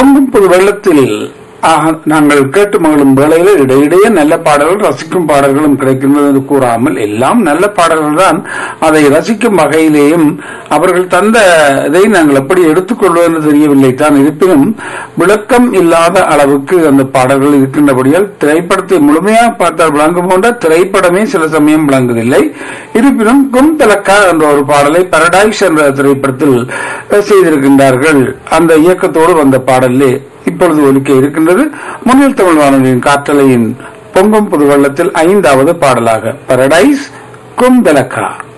பொங்கும் புது வெள்ளத்தில் ஆக, நாங்கள் கேட்டு மகளும் வேளையில் இடையிடையே நல்ல பாடல்கள் ரசிக்கும் பாடல்களும் கிடைக்கின்றது என்று கூறாமல் எல்லாம் நல்ல பாடல்கள் தான் அதை ரசிக்கும் வகையிலேயும் அவர்கள் தந்த இதை நாங்கள் எப்படி எடுத்துக்கொள்வது என்று தெரியவில்லை தான் இருப்பினும் விளக்கம் இல்லாத அளவுக்கு அந்த பாடல்கள் இருக்கின்றபடியால் திரைப்படத்தை முழுமையாக பார்த்தால் விளங்கும் போன்ற திரைப்படமே சில சமயம் விளங்குவதில்லை இருப்பினும் கும் தலக்கா என்ற ஒரு பாடலை பரடைஸ் என்ற திரைப்படத்தில் அஹ், செய்திருக்கின்றார்கள் அந்த இயக்கத்தோடு வந்த பாடலே இப்பொழுது ஒலிக்க இருக்கின்றது முன்னில் தமிழ் வானொலியின் காற்றலையின் பொங்கும் புது வெள்ளத்தில் ஐந்தாவது பாடலாக பரடைஸ் குந்தலக்கா